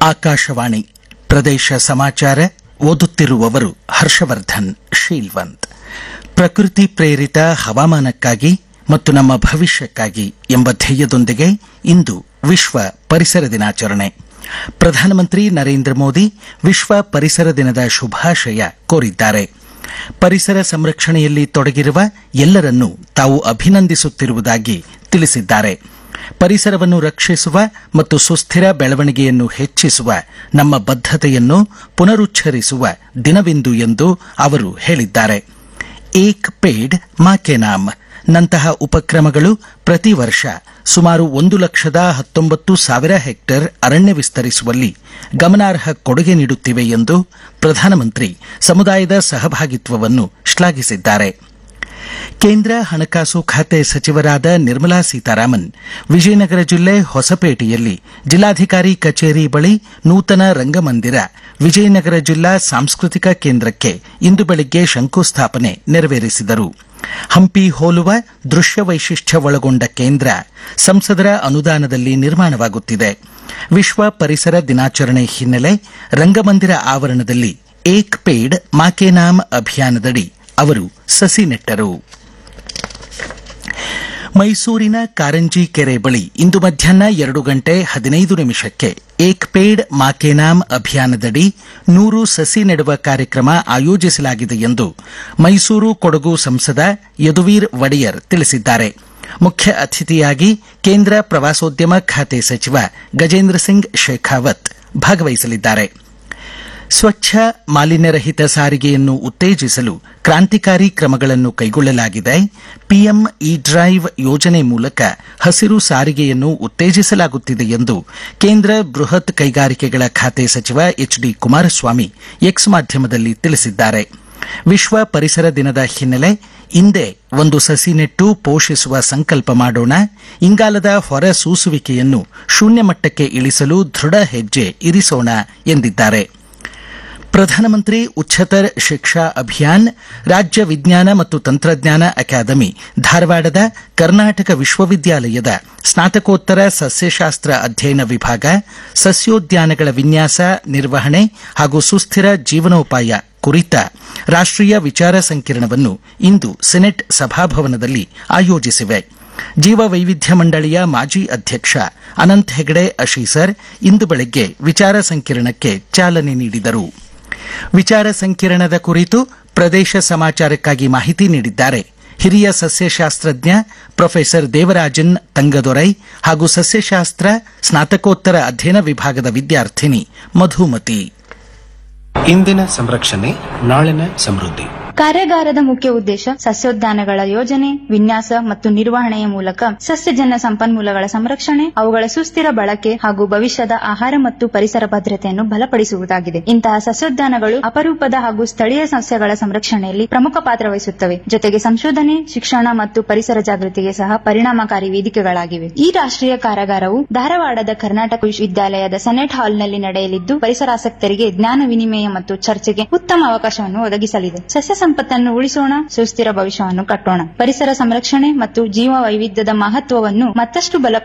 ಆಕಾಶವಾಣಿ ಪ್ರದೇಶ ಸಮಾಚಾರ ಓದುತ್ತಿರುವವರು ಹರ್ಷವರ್ಧನ್ ಶೀಲ್ವಂತ್ ಪ್ರಕೃತಿ ಪ್ರೇರಿತ ಹವಾಮಾನಕ್ಕಾಗಿ ಮತ್ತು ನಮ್ಮ ಭವಿಷ್ಯಕ್ಕಾಗಿ ಎಂಬ ಧ್ಯೇಯದೊಂದಿಗೆ ಇಂದು ವಿಶ್ವ ಪರಿಸರ ದಿನಾಚರಣೆ ಪ್ರಧಾನಮಂತ್ರಿ ನರೇಂದ್ರ ಮೋದಿ ವಿಶ್ವ ಪರಿಸರ ದಿನದ ಶುಭಾಶಯ ಕೋರಿದ್ದಾರೆ ಪರಿಸರ ಸಂರಕ್ಷಣೆಯಲ್ಲಿ ತೊಡಗಿರುವ ಎಲ್ಲರನ್ನೂ ತಾವು ಅಭಿನಂದಿಸುತ್ತಿರುವುದಾಗಿ ತಿಳಿಸಿದ್ದಾರೆ ಪರಿಸರವನ್ನು ರಕ್ಷಿಸುವ ಮತ್ತು ಸುಸ್ಥಿರ ಬೆಳವಣಿಗೆಯನ್ನು ಹೆಚ್ಚಿಸುವ ನಮ್ಮ ಬದ್ಧತೆಯನ್ನು ಪುನರುಚ್ಚರಿಸುವ ದಿನವಿಂದು ಎಂದು ಅವರು ಹೇಳಿದ್ದಾರೆ ಏಕ್ ಪೇಡ್ ಮಾ ಕೆ ನಾಮ್ ನಂತಹ ಉಪಕ್ರಮಗಳು ಪ್ರತಿ ವರ್ಷ ಸುಮಾರು ಒಂದು ಲಕ್ಷದ ಹತ್ತೊಂಬತ್ತು ಸಾವಿರ ಹೆಕ್ಟೇರ್ ಅರಣ್ಯ ವಿಸ್ತರಿಸುವಲ್ಲಿ ಗಮನಾರ್ಹ ಕೊಡುಗೆ ನೀಡುತ್ತಿವೆ ಎಂದು ಪ್ರಧಾನಮಂತ್ರಿ ಸಮುದಾಯದ ಸಹಭಾಗಿತ್ವವನ್ನು ಶ್ಲಾಘಿಸಿದ್ದಾರೆ ಕೇಂದ್ರ ಹಣಕಾಸು ಖಾತೆ ಸಚಿವರಾದ ನಿರ್ಮಲಾ ಸೀತಾರಾಮನ್ ವಿಜಯನಗರ ಜಿಲ್ಲೆ ಹೊಸಪೇಟೆಯಲ್ಲಿ ಜಿಲ್ಲಾಧಿಕಾರಿ ಕಚೇರಿ ಬಳಿ ನೂತನ ರಂಗಮಂದಿರ ವಿಜಯನಗರ ಜಿಲ್ಲಾ ಸಾಂಸ್ಕೃತಿಕ ಕೇಂದ್ರಕ್ಕೆ ಇಂದು ಬೆಳಿಗ್ಗೆ ಶಂಕುಸ್ಥಾಪನೆ ನೆರವೇರಿಸಿದರು ಹಂಪಿ ಹೋಲುವ ದೃಶ್ಯ ವೈಶಿಷ್ಟ್ಯ ಒಳಗೊಂಡ ಕೇಂದ್ರ ಸಂಸದರ ಅನುದಾನದಲ್ಲಿ ನಿರ್ಮಾಣವಾಗುತ್ತಿದೆ ವಿಶ್ವ ಪರಿಸರ ದಿನಾಚರಣೆ ಹಿನ್ನೆಲೆ ರಂಗಮಂದಿರ ಆವರಣದಲ್ಲಿ ಏಕ್ ಪೇಡ್ ಮಾ ಕೆ ನಾಮ್ ಅಭಿಯಾನದಡಿ ಅವರು ಸಸಿ ನೆಟ್ಟರು ಮೈಸೂರಿನ ಕಾರಂಜಿ ಕೆರೆ ಬಳಿ ಇಂದು ಮಧ್ಯಾಹ್ನ ಎರಡು ಗಂಟೆ ಹದಿನೈದು ನಿಮಿಷಕ್ಕೆ ಏಕ್ ಪೇಡ್ ಮಾ ಕೆ ನಾಮ್ ಅಭಿಯಾನದಡಿ ನೂರು ಸಸಿ ನೆಡುವ ಕಾರ್ಯಕ್ರಮ ಆಯೋಜಿಸಲಾಗಿದೆ ಎಂದು ಮೈಸೂರು ಕೊಡಗು ಸಂಸದ ಯದುವೀರ್ ಒಡೆಯರ್ ತಿಳಿಸಿದ್ದಾರೆ ಮುಖ್ಯ ಅತಿಥಿಯಾಗಿ ಕೇಂದ್ರ ಪ್ರವಾಸೋದ್ಯಮ ಖಾತೆ ಸಚಿವ ಗಜೇಂದ್ರ ಸಿಂಗ್ ಶೇಖಾವತ್ ಭಾಗವಹಿಸಲಿದ್ದಾರೆ ಸ್ವಚ್ಛ ಮಾಲಿನ್ಯರಹಿತ ಸಾರಿಗೆಯನ್ನು ಉತ್ತೇಜಿಸಲು ಕ್ರಾಂತಿಕಾರಿ ಕ್ರಮಗಳನ್ನು ಕೈಗೊಳ್ಳಲಾಗಿದೆ ಪಿಎಂ ಇ ಡ್ರೈವ್ ಯೋಜನೆ ಮೂಲಕ ಹಸಿರು ಸಾರಿಗೆಯನ್ನು ಉತ್ತೇಜಿಸಲಾಗುತ್ತಿದೆ ಎಂದು ಕೇಂದ್ರ ಬೃಹತ್ ಕೈಗಾರಿಕೆಗಳ ಖಾತೆ ಸಚಿವ ಎಚ್ ಡಿ ಕುಮಾರಸ್ವಾಮಿ ಎಕ್ಸ್ ಮಾಧ್ಯಮದಲ್ಲಿ ತಿಳಿಸಿದ್ದಾರೆ ವಿಶ್ವ ಪರಿಸರ ದಿನದ ಹಿನ್ನೆಲೆ ಇಂದೇ ಒಂದು ಸಸಿ ನೆಟ್ಟು ಪೋಷಿಸುವ ಸಂಕಲ್ಪ ಮಾಡೋಣ ಇಂಗಾಲದ ಹೊರ ಸೂಸುವಿಕೆಯನ್ನು ಶೂನ್ಯ ಮಟ್ಟಕ್ಕೆ ಇಳಿಸಲು ದೃಢ ಹೆಜ್ಜೆ ಇರಿಸೋಣ ಎಂದಿದ್ದಾರೆ ಪ್ರಧಾನಮಂತ್ರಿ ಉಚ್ಚತರ ಶಿಕ್ಷಾ ಅಭಿಯಾನ್ ರಾಜ್ಯ ವಿಜ್ಞಾನ ಮತ್ತು ತಂತ್ರಜ್ಞಾನ ಅಕಾಡೆಮಿ ಧಾರವಾಡದ ಕರ್ನಾಟಕ ವಿಶ್ವವಿದ್ಯಾಲಯದ ಸ್ನಾತಕೋತ್ತರ ಸಸ್ಯಶಾಸ್ತ್ರ ಅಧ್ಯಯನ ವಿಭಾಗ ಸಸ್ಯೋದ್ಯಾನಗಳ ವಿನ್ಯಾಸ ನಿರ್ವಹಣೆ ಹಾಗೂ ಸುಸ್ಥಿರ ಜೀವನೋಪಾಯ ಕುರಿತ ರಾಷ್ಟೀಯ ವಿಚಾರ ಸಂಕಿರಣವನ್ನು ಇಂದು ಸೆನೆಟ್ ಸಭಾಭವನದಲ್ಲಿ ಆಯೋಜಿಸಿವೆ ಜೀವ ವೈವಿಧ್ಯ ಮಂಡಳಿಯ ಮಾಜಿ ಅಧ್ಯಕ್ಷ ಅನಂತ್ ಹೆಗಡೆ ಅಶೀಸರ್ ಇಂದು ಬೆಳಗ್ಗೆ ವಿಚಾರ ಸಂಕಿರಣಕ್ಕೆ ಚಾಲನೆ ನೀಡಿದರು ವಿಚಾರ ಸಂಕಿರಣದ ಕುರಿತು ಪ್ರದೇಶ ಸಮಾಚಾರಕ್ಕಾಗಿ ಮಾಹಿತಿ ನೀಡಿದ್ದಾರೆ ಹಿರಿಯ ಸಸ್ಯಶಾಸ್ತ್ರಜ್ಞ ಪ್ರೊಫೆಸರ್ ದೇವರಾಜನ್ ತಂಗದೊರೈ ಹಾಗೂ ಸಸ್ಯಶಾಸ್ತ್ರ ಸ್ನಾತಕೋತ್ತರ ಅಧ್ಯಯನ ವಿಭಾಗದ ವಿದ್ಯಾರ್ಥಿನಿ ಮಧುಮತಿ ಇಂದಿನ ಸಂರಕ್ಷಣೆ ನಾಳಿನ ಸಮೃದ್ಧಿ ಕಾರ್ಯಾಗಾರದ ಮುಖ್ಯ ಉದ್ದೇಶ ಸಸ್ಯೋದ್ಯಾನಗಳ ಯೋಜನೆ ವಿನ್ಯಾಸ ಮತ್ತು ನಿರ್ವಹಣೆಯ ಮೂಲಕ ಸಸ್ಯಜನ್ಯ ಸಂಪನ್ಮೂಲಗಳ ಸಂರಕ್ಷಣೆ ಅವುಗಳ ಸುಸ್ಥಿರ ಬಳಕೆ ಹಾಗೂ ಭವಿಷ್ಯದ ಆಹಾರ ಮತ್ತು ಪರಿಸರ ಭದ್ರತೆಯನ್ನು ಬಲಪಡಿಸುವುದಾಗಿದೆ ಇಂತಹ ಸಸ್ಯೋದ್ಯಾನಗಳು ಅಪರೂಪದ ಹಾಗೂ ಸ್ಥಳೀಯ ಸಸ್ಯಗಳ ಸಂರಕ್ಷಣೆಯಲ್ಲಿ ಪ್ರಮುಖ ಪಾತ್ರ ವಹಿಸುತ್ತವೆ ಜೊತೆಗೆ ಸಂಶೋಧನೆ ಶಿಕ್ಷಣ ಮತ್ತು ಪರಿಸರ ಜಾಗೃತಿಗೆ ಸಹ ಪರಿಣಾಮಕಾರಿ ವೇದಿಕೆಗಳಾಗಿವೆ ಈ ರಾಷ್ಟೀಯ ಕಾರ್ಯಾಗಾರವು ಧಾರವಾಡದ ಕರ್ನಾಟಕ ವಿಶ್ವವಿದ್ಯಾಲಯದ ಸೆನೆಟ್ ಹಾಲ್ನಲ್ಲಿ ನಡೆಯಲಿದ್ದು ಪರಿಸರಾಸಕ್ತರಿಗೆ ಜ್ಞಾನ ವಿನಿಮಯ ಮತ್ತು ಚರ್ಚೆಗೆ ಉತ್ತಮ ಅವಕಾಶವನ್ನು ಒದಗಿಸಲಿದೆ ಸಸ್ಯ ಸಂಪತ್ತನ್ನು ಉಳಿಸೋಣ ಸುಸ್ಥಿರ ಭವಿಷ್ಯವನ್ನು ಕಟ್ಟೋಣ ಪರಿಸರ ಸಂರಕ್ಷಣೆ ಮತ್ತು ಜೀವ ವೈವಿಧ್ಯದ ಮಹತ್ವವನ್ನು ಮತ್ತಷ್ಟು ಬಲ